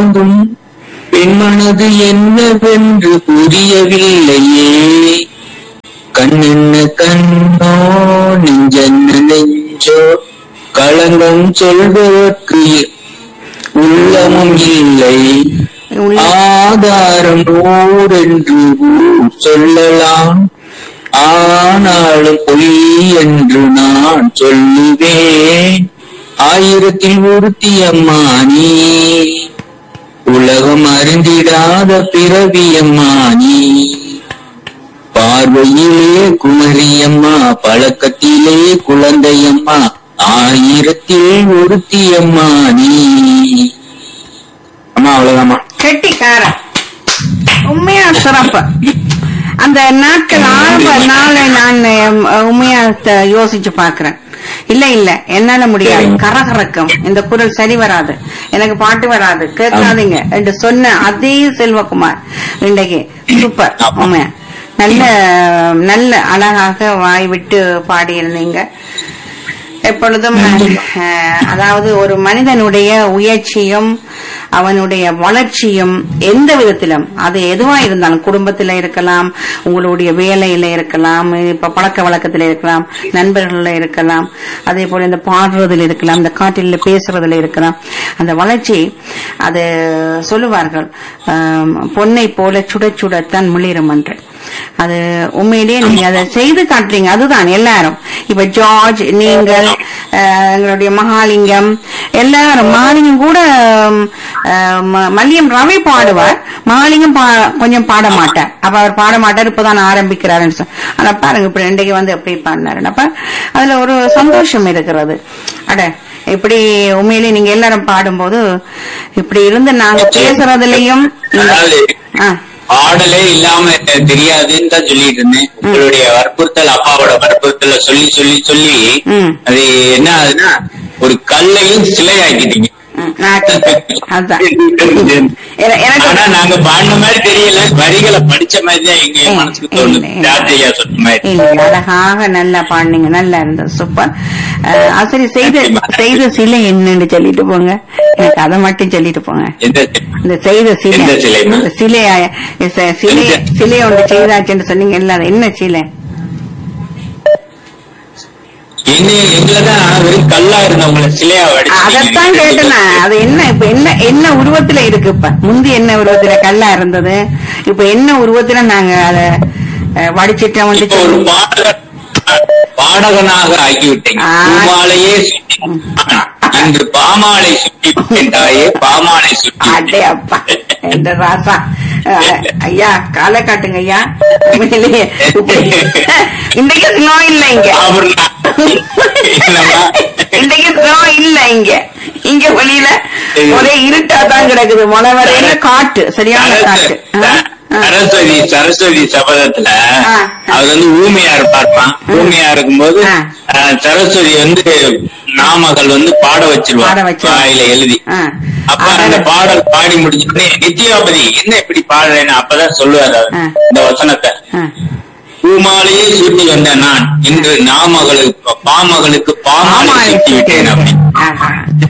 மறந்தும் பெண்மனது என்னவென்று புரியவில்லையே கண்ணென்ன கண்ணோ நெஞ்சென்ன நெஞ்சோ களங்கம் சொல்வதற்கு உள்ளமும் இல்லை உள்ள ஆதாரம் ஓரென்று ஊர் சொல்லலாம் ஆனாலும் பொய் என்று நான் சொல்லுவேன் ஆயிரத்தில் ஒருத்தி அம்மா நீ உலகம் அறிந்திடாத பிறவி அம்மா நீ பார்வையிலே குமரியம்மா பழக்கத்திலே குழந்தையம்மா ஆயிரத்தில் ஒருத்தி அம்மா நீ அம்மா அவ்வளவுதாம்மா கெட்டிக்காரன் உண்மையா சிறப்பு அந்த நாட்கள் ஆரம்ப நாளை நான் அஹ், உண்மையா த- யோசிச்சு பாக்குறேன் இல்ல இல்ல என்னால முடியாது சரிங்க. கரகரக்கும் இந்த குரல் சரி வராது எனக்கு பாட்டு வராது கேட்காதீங்க என்று சொன்ன அதே செல்வகுமார் இன்றைக்கு சூப்பர் ஆமா. உண்மையா நல்ல நல்ல அழகாக வாய் விட்டு பாடியிருந்தீங்க எப்பொழுதும் அஹ், அதாவது ஒரு மனிதனுடைய உயர்ச்சியும் அவனுடைய வளர்ச்சியும் எந்த விதத்திலும் அது எதுவா இருந்தாலும் குடும்பத்தில இருக்கலாம் உங்களுடைய வேலையில இருக்கலாம் இப்ப பழக்க வழக்கத்துல இருக்கலாம் நண்பர்கள்ல இருக்கலாம் அதே போல இந்த பாடுறதுல இருக்கலாம் இந்த காட்டில பேசுறதுல இருக்கலாம் அந்த வளர்ச்சி அது சொல்லுவார்கள் ஆம், பொன்னை போல சுட சுடத்தான் முளிரும் என்று அது உண்மையிலேயே நீங்க அதை செய்து காட்டுறீங்க அதுதான் எல்லாரும் இப்ப ஜார்ஜ் நீங்கள் அஹ், எங்களுடைய மகாலிங்கம் எல்லாரும் மகாலிங்கம் கூட உம், அஹ், ம- மல்லியம் ரவி பாடுவார் மகாலிங்கம் பா- கொஞ்சம் பாட மாட்டார் அப்ப அவர் பாட மாட்டார் இப்பதான் ஆரம்பிக்கிறாருன்னு சொ- ஆனா பாருங்க இப்ப இன்றைக்கு வந்து எப்படி பாடினாரு அப்ப அதுல ஒரு சந்தோஷம் இருக்கிறது அட இப்படி உண்மையிலேயே நீங்க எல்லாரும் பாடும்போது இப்படி இருந்து நாங்க பேசுறதுலயும் இந்த- அதாவது ஆ பாடலே இல்லாம தெரியாதுன்னு தான் சொல்லிட்டு இருந்தேன் உங்களுடைய வற்புறுத்தல் அப்பாவோட வற்புறுத்தல சொல்லி சொல்லி சொல்லி ம். அது என்ன ஆகுதுன்னா ஒரு கல்லையும் சிலையாக்கிட்டீங்க ம், நான் அதான் என- எனக்கு ஆனா நாங்க பாடின மாதிரி தெரியல வரிகளை படிச்ச மாதிரி தான் எங்க இல்ல, மனசுக்கு தோணுது இல்ல, இல்ல. ராஜையா சொன்ன மாதிரி இல்ல, அழகாக நல்லா பாடினீங்க நல்லா இருந்தது சூப்பர் அஹ், ஆ, சரி செய்த செய்த சிலை என்னன்னு சொல்லிட்டு போங்க எனக்கு அதை மட்டும் சொல்லிட்டு போங்க எந்த இந்த செய்த சிலை எந்த சிலைம்மா? இந்த சிலைய ச- சிலை எந்த? சிலை ஒன்று செய்தாச்சுன்னு சொன்னீங்க இல்ல அது என்ன சிலை என்ன எங்களதான் வெறும் கல்லா இருந்தவங்கள சிலையா அதைத்தான் கேட்டேன் நான். அது என்ன இப்ப என்ன என்ன உருவத்துல இருக்கு இப்ப முந்தி என்ன உருவத்துல கல்லா இருந்தது இப்ப என்ன உருவத்துல நாங்க அத அஹ், வடிச்சிட்டோம் வந்து இப்ப ஒரு பாடகர் பாடகனாக ஆகிவிட்டீங்க ஆ. பூமாலையே சுட்டி இன்று பாமாலை சுட்டி விட்டாயே பாமாலை சுட்டி அடே அப்பா என்ற ராசா அஹ், ஐயா காலை காட்டுங்க ஐயா உண்மையிலேயே இப்படி- இன்றைக்கு ஸ்னோ இல்ல இங்க அப்புறம் என்னம்மா? இன்றைக்கு ஸ்னோ இல்ல இங்க இங்க வெளியில ஒரே இருட்டா தான் கிடக்குது மழை வரையில காட்டு சரியான காட்டு ஆ? ஆ. சரஸ்வதி சரஸ்வதி சபதத்துல ஆ. அவர் வந்து ஊமையா இருப்பார்மா ஊமையா இருக்கும்போது ஆ. ஆ, சரஸ்வதி வந்து நாமகள் வந்து பாட வச்சிருவா பாட வச்சிருவா. வாயில எழுதி ஆ. அப்ப அடடே. அந்த பாடல் பாடி முடிச்ச உடனே நித்யாபதி என்ன இப்படி பாடுறேன்னு அப்பதான் சொல்லுவாரு அவர் ஆ. இந்த வசனத்தை ஆ. பூமாலையே சூட்டி வந்த நான் இன்று நாமகளுக்கு பாமகளுக்கு பாமாலை சூட்டி விட்டேன் அப்படி ஆஹா.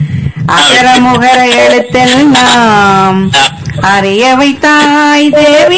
அகரமுகர எழுத்தெல்லாம் அறிய வைத்தாய் தேவி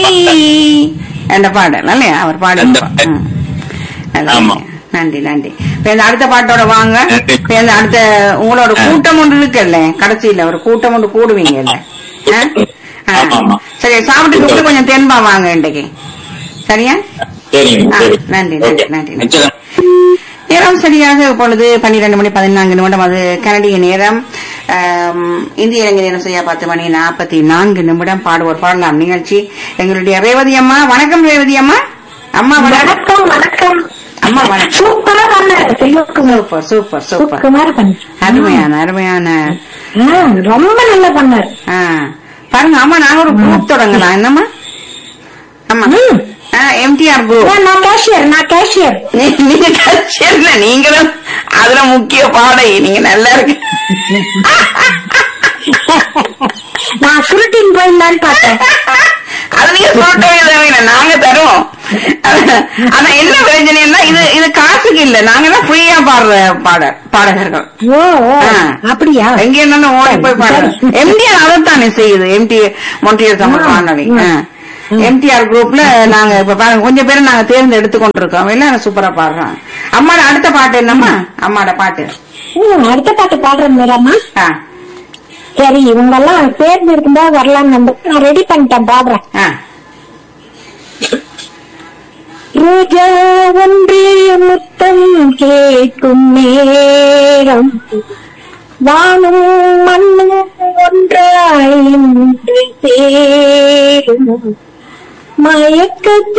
என்ற பாடல் இல்லையா அவர் பாடல் அந்த பாடல். ம். நல்லா ஆமா. இருக்கு. நன்றி நன்றி இப்ப இந்த அடுத்த பாட்டோட வாங்க நன்றி. இப்ப இந்த அடுத்த உங்களோட ஆ. கூட்டம் ஒன்று இருக்குல்ல கடைசியில ஒரு கூட்டம் ஒன்று கூடுவீங்கல்ல ஆ? ஆ. ஆமா, ஆமா. சரி சாப்பிட்டு கொஞ்சம் தென்பா வாங்க இன்றைக்கு சரியா சரிங்க ஆ, சரி நன்றி, ஓகே. நன்றி, நன்றி. நிச்சயம். நேரம் சரியாக இப்பொழுது பன்னிரண்டு மணி பதினான்கு நிமிடம் அது கனடிய நேரம் ஆம், இந்திய இலங்கை நேரம் சரியா பத்து மணி நாற்பத்தி நான்கு நிமிடம் பாடுவோர் பாடலாம் நிகழ்ச்சி எங்களுடைய ரேவதி அம்மா வணக்கம் ரேவதி அம்மா அம்மா வணக்கம் வணக்கம் வணக்கம் அம்மா வணக்கம் சூப்பரா பண்ணாரு செல்வகுமார் சூப்பர் சூப்பர் சூப்பர் சூப்பரா பண்ண அருமையான அருமையான ரொம்ப நல்லா பண்ணாரு ஆ, பாருங்க அம்மா நாங்க ஒரு குரூப் தொடங்கலாம் என்னம்மா ஆமா ம். எம்டிஆர் குரூப் நான் நான் கேஷியர் நான் கேஷியர் நீ- நீங்க கட்சியர்ல நீங்களும் அதுல முக்கிய பாடை நீங்க நல்லா இருக்கு நான் சுருட்டின் போயிருந்தான்னு பார்த்தேன் அது நீங்க சொல்லவே தேவையில்லை நாங்க தருவோம் ஆனா என்ன பிரச்சனைன்னா இது இது காசுக்கு இல்ல நாங்க தான் ஃப்ரீயா பாடுற பாட பாடகர்கள் ஓ ஓ, ஆ. அப்படியா எங்க இருந்தாலும் ஓடி போய் பாடுறோம் சரி. எம்டிஆர் அதைத்தானே செய்யுது எம்டி மொன்றியல் தமிழ் ஆ, வானொலி ஆ. எம்டிஆர் குரூப்ல நாங்க இப்ப பாருங்க கொஞ்சம் பேரை நாங்க தேர்ந்தெடுத்து கொண்டிருக்கோம் எல்லாம் சூப்பரா பாடுறாங்க அம்மாட அடுத்த பாட்டு என்னம்மா அம்மாட பாட்டு ம், அடுத்த பாட்டு பாடுறேன் மேடம்மா ஆ, சரி இவங்க எல்லாம் தேர்ந்து இருக்கும்போது வரலாம்னு நம்ப- நான் ரெடி பண்ணிட்டேன் பாடுறேன் ஆ. ரோஜா ஒன்றே முத்தம் கேட்கும் நேரம் வானும் மண்ணும் ஒன்றாய் இன்று சேரும் மயக்கத்தில்